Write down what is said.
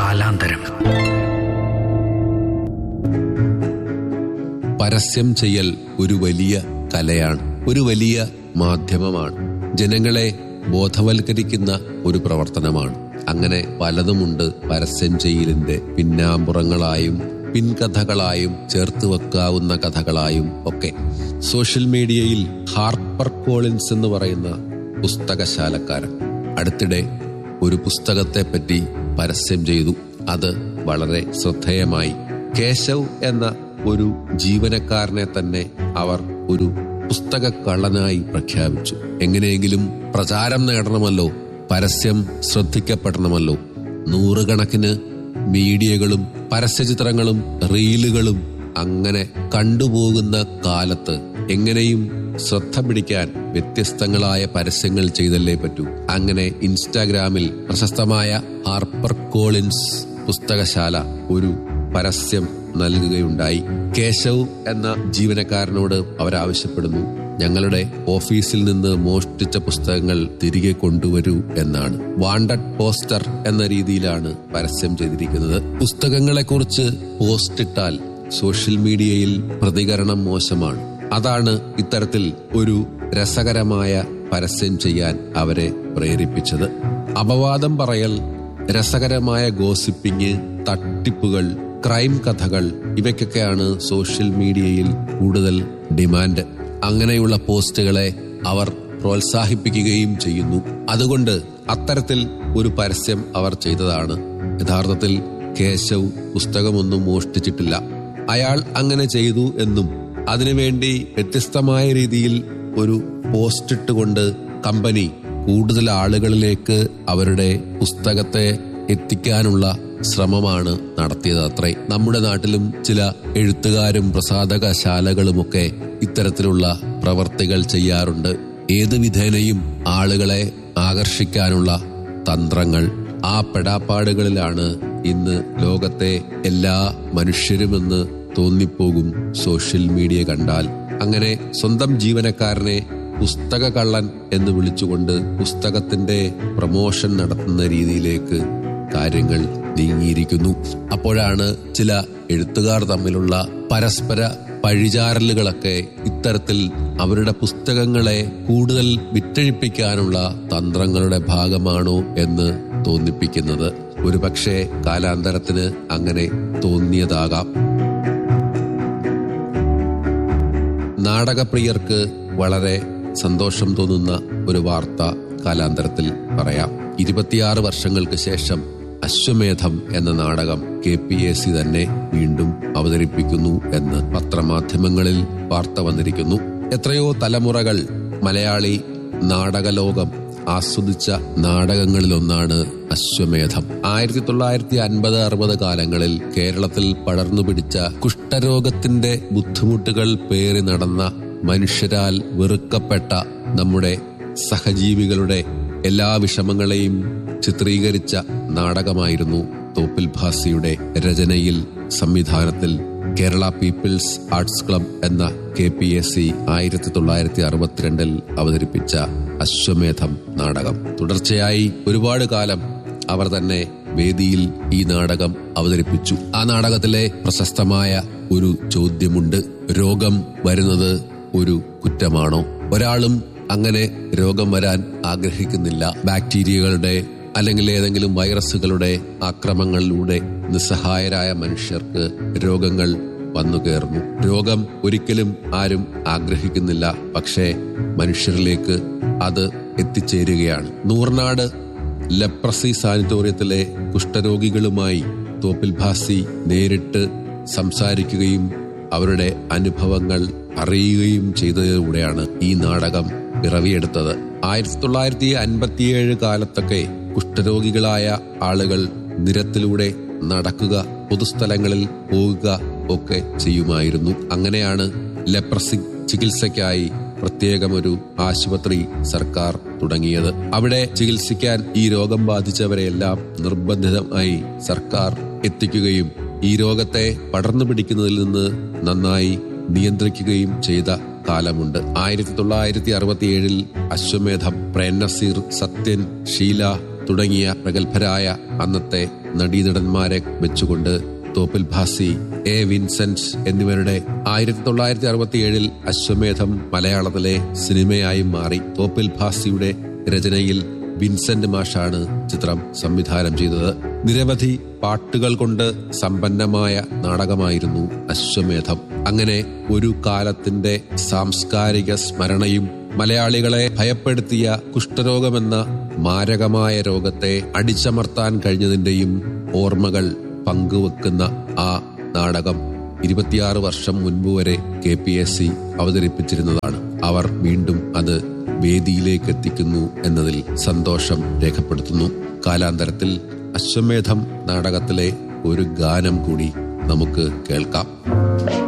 കാലാന്തരം പരസ്യം ചെയ്യൽ ഒരു വലിയ കലയാണ് ഒരു വലിയ മാധ്യമമാണ് ജനങ്ങളെ ബോധവൽക്കരിക്കുന്ന ഒരു പ്രവർത്തനമാണ് അങ്ങനെ പലതുമുണ്ട് പരസ്യം ചെയ്യലിന്റെ പിന്നാമ്പുറങ്ങളായും പിൻകഥകളായും ചേർത്ത് വെക്കാവുന്ന കഥകളായും ഒക്കെ സോഷ്യൽ മീഡിയയിൽ ഹാർപ്പർ കോളിൻസ് എന്ന് പറയുന്ന പുസ്തകശാലക്കാരൻ അടുത്തിടെ ഒരു പുസ്തകത്തെ പറ്റി പരസ്യം ചെയ്തു അത് വളരെ ശ്രദ്ധേയമായി കേശവ് എന്ന ഒരു ജീവനക്കാരനെ തന്നെ അവർ ഒരു പുസ്തക കള്ളനായി പ്രഖ്യാപിച്ചു എങ്ങനെയെങ്കിലും പ്രചാരം നേടണമല്ലോ പരസ്യം ശ്രദ്ധിക്കപ്പെടണമല്ലോ നൂറുകണക്കിന് മീഡിയകളും പരസ്യചിത്രങ്ങളും റീലുകളും അങ്ങനെ കണ്ടുപോകുന്ന കാലത്ത് എങ്ങനെയും ശ്രദ്ധ പിടിക്കാൻ വ്യത്യസ്തങ്ങളായ പരസ്യങ്ങൾ ചെയ്തല്ലേ പറ്റൂ അങ്ങനെ ഇൻസ്റ്റാഗ്രാമിൽ പ്രശസ്തമായ ഹാർപ്പർ കോളിൻസ് പുസ്തകശാല ഒരു പരസ്യം നൽകുകയുണ്ടായി കേശവ് എന്ന ജീവനക്കാരനോട് അവരാവശ്യപ്പെടുന്നു ഞങ്ങളുടെ ഓഫീസിൽ നിന്ന് മോഷ്ടിച്ച പുസ്തകങ്ങൾ തിരികെ കൊണ്ടുവരൂ എന്നാണ് വാണ്ടഡ് പോസ്റ്റർ എന്ന രീതിയിലാണ് പരസ്യം ചെയ്തിരിക്കുന്നത് പുസ്തകങ്ങളെക്കുറിച്ച് പോസ്റ്റിട്ടാൽ സോഷ്യൽ മീഡിയയിൽ പ്രതികരണം മോശമാണ് അതാണ് ഇത്തരത്തിൽ ഒരു രസകരമായ പരസ്യം ചെയ്യാൻ അവരെ പ്രേരിപ്പിച്ചത് അപവാദം പറയൽ രസകരമായ ഗോസിപ്പിംഗ് തട്ടിപ്പുകൾ ക്രൈം കഥകൾ ഇവയ്ക്കൊക്കെയാണ് സോഷ്യൽ മീഡിയയിൽ കൂടുതൽ ഡിമാൻഡ് അങ്ങനെയുള്ള പോസ്റ്റുകളെ അവർ പ്രോത്സാഹിപ്പിക്കുകയും ചെയ്യുന്നു അതുകൊണ്ട് അത്തരത്തിൽ ഒരു പരസ്യം അവർ ചെയ്തതാണ് യഥാർത്ഥത്തിൽ കേശവ് പുസ്തകമൊന്നും മോഷ്ടിച്ചിട്ടില്ല അയാൾ അങ്ങനെ ചെയ്തു എന്നും അതിനുവേണ്ടി വ്യത്യസ്തമായ രീതിയിൽ ഒരു പോസ്റ്റ് ഇട്ടുകൊണ്ട് കമ്പനി കൂടുതൽ ആളുകളിലേക്ക് അവരുടെ പുസ്തകത്തെ എത്തിക്കാനുള്ള ശ്രമമാണ് നടത്തിയത് അത്രേ നമ്മുടെ നാട്ടിലും ചില എഴുത്തുകാരും പ്രസാധകശാലകളുമൊക്കെ ഇത്തരത്തിലുള്ള പ്രവർത്തികൾ ചെയ്യാറുണ്ട് ഏത് വിധേനയും ആളുകളെ ആകർഷിക്കാനുള്ള തന്ത്രങ്ങൾ ആ പെടാപ്പാടുകളിലാണ് ഇന്ന് ലോകത്തെ എല്ലാ മനുഷ്യരുമെന്ന് തോന്നിപ്പോകും സോഷ്യൽ മീഡിയ കണ്ടാൽ അങ്ങനെ സ്വന്തം ജീവനക്കാരനെ പുസ്തക കള്ളൻ എന്ന് വിളിച്ചുകൊണ്ട് പുസ്തകത്തിന്റെ പ്രമോഷൻ നടത്തുന്ന രീതിയിലേക്ക് കാര്യങ്ങൾ നീങ്ങിയിരിക്കുന്നു അപ്പോഴാണ് ചില എഴുത്തുകാർ തമ്മിലുള്ള പരസ്പര പഴിചാരലുകളൊക്കെ ഇത്തരത്തിൽ അവരുടെ പുസ്തകങ്ങളെ കൂടുതൽ വിറ്റഴിപ്പിക്കാനുള്ള തന്ത്രങ്ങളുടെ ഭാഗമാണോ എന്ന് തോന്നിപ്പിക്കുന്നത് ഒരുപക്ഷെ കാലാന്തരത്തിന് അങ്ങനെ തോന്നിയതാകാം നാടകപ്രിയർക്ക് വളരെ സന്തോഷം തോന്നുന്ന ഒരു വാർത്ത കാലാന്തരത്തിൽ പറയാം ഇരുപത്തിയാറ് വർഷങ്ങൾക്ക് ശേഷം അശ്വമേധം എന്ന നാടകം കെ പി എ സി തന്നെ വീണ്ടും അവതരിപ്പിക്കുന്നു എന്ന് പത്രമാധ്യമങ്ങളിൽ വാർത്ത വന്നിരിക്കുന്നു എത്രയോ തലമുറകൾ മലയാളി നാടകലോകം ആസ്വദിച്ച നാടകങ്ങളിലൊന്നാണ് അശ്വമേധം ആയിരത്തി തൊള്ളായിരത്തി അൻപത് അറുപത് കാലങ്ങളിൽ കേരളത്തിൽ പടർന്നു പിടിച്ച കുഷ്ഠരോഗത്തിന്റെ ബുദ്ധിമുട്ടുകൾ പേറി നടന്ന മനുഷ്യരാൽ വെറുക്കപ്പെട്ട നമ്മുടെ സഹജീവികളുടെ എല്ലാ വിഷമങ്ങളെയും ചിത്രീകരിച്ച നാടകമായിരുന്നു തോപ്പിൽ ഭാസിയുടെ രചനയിൽ സംവിധാനത്തിൽ കേരള പീപ്പിൾസ് ആർട്സ് ക്ലബ് എന്ന കെ പി എസ് സി ആയിരത്തി തൊള്ളായിരത്തി അറുപത്തിരണ്ടിൽ അവതരിപ്പിച്ച അശ്വമേധം നാടകം തുടർച്ചയായി ഒരുപാട് കാലം അവർ തന്നെ വേദിയിൽ ഈ നാടകം അവതരിപ്പിച്ചു ആ നാടകത്തിലെ പ്രശസ്തമായ ഒരു ചോദ്യമുണ്ട് രോഗം വരുന്നത് ഒരു കുറ്റമാണോ ഒരാളും അങ്ങനെ രോഗം വരാൻ ആഗ്രഹിക്കുന്നില്ല ബാക്ടീരിയകളുടെ അല്ലെങ്കിൽ ഏതെങ്കിലും വൈറസുകളുടെ ആക്രമങ്ങളിലൂടെ നിസ്സഹായരായ മനുഷ്യർക്ക് രോഗങ്ങൾ വന്നു കയറുന്നു രോഗം ഒരിക്കലും ആരും ആഗ്രഹിക്കുന്നില്ല പക്ഷേ മനുഷ്യരിലേക്ക് അത് എത്തിച്ചേരുകയാണ് നൂർനാട് ലെപ്രസി സാനിറ്റോറിയത്തിലെ കുഷ്ഠരോഗികളുമായി തോപ്പിൽ ഭാസി നേരിട്ട് സംസാരിക്കുകയും അവരുടെ അനുഭവങ്ങൾ അറിയുകയും ചെയ്തതിലൂടെയാണ് ഈ നാടകം പിറവിയെടുത്തത് ആയിരത്തി തൊള്ളായിരത്തി അൻപത്തിയേഴ് കാലത്തൊക്കെ കുഷ്ഠരോഗികളായ ആളുകൾ നിരത്തിലൂടെ നടക്കുക പൊതുസ്ഥലങ്ങളിൽ പോവുക ഒക്കെ ചെയ്യുമായിരുന്നു അങ്ങനെയാണ് ലെപ്രസി ചികിത്സയ്ക്കായി പ്രത്യേകമൊരു ആശുപത്രി സർക്കാർ തുടങ്ങിയത് അവിടെ ചികിത്സിക്കാൻ ഈ രോഗം ബാധിച്ചവരെയെല്ലാം നിർബന്ധിതമായി സർക്കാർ എത്തിക്കുകയും ഈ രോഗത്തെ പടർന്നു പിടിക്കുന്നതിൽ നിന്ന് നന്നായി നിയന്ത്രിക്കുകയും ചെയ്ത കാലമുണ്ട് ആയിരത്തി തൊള്ളായിരത്തി അറുപത്തിയേഴിൽ അശ്വമേധം പ്രേംനസീർ സത്യൻ ഷീല തുടങ്ങിയ പ്രഗത്ഭരായ അന്നത്തെ നടീനടന്മാരെ വെച്ചുകൊണ്ട് തോപ്പിൽ ഭാസി എ വിൻസെന്റ് എന്നിവരുടെ ആയിരത്തി തൊള്ളായിരത്തി അറുപത്തി ഏഴിൽ അശ്വമേധം മലയാളത്തിലെ സിനിമയായി മാറി തോപ്പിൽ ഭാസിയുടെ രചനയിൽ വിൻസെന്റ് മാഷാണ് ചിത്രം സംവിധാനം ചെയ്തത് നിരവധി പാട്ടുകൾ കൊണ്ട് സമ്പന്നമായ നാടകമായിരുന്നു അശ്വമേധം അങ്ങനെ ഒരു കാലത്തിന്റെ സാംസ്കാരിക സ്മരണയും മലയാളികളെ ഭയപ്പെടുത്തിയ കുഷ്ഠരോഗമെന്ന മാരകമായ രോഗത്തെ അടിച്ചമർത്താൻ കഴിഞ്ഞതിന്റെയും ഓർമ്മകൾ പങ്കുവെക്കുന്ന ആ നാടകം ഇരുപത്തിയാറ് വർഷം മുൻപ് വരെ കെ പി എസ് സി അവതരിപ്പിച്ചിരുന്നതാണ് അവർ വീണ്ടും അത് വേദിയിലേക്ക് എത്തിക്കുന്നു എന്നതിൽ സന്തോഷം രേഖപ്പെടുത്തുന്നു കാലാന്തരത്തിൽ അശ്വമേധം നാടകത്തിലെ ഒരു ഗാനം കൂടി നമുക്ക് കേൾക്കാം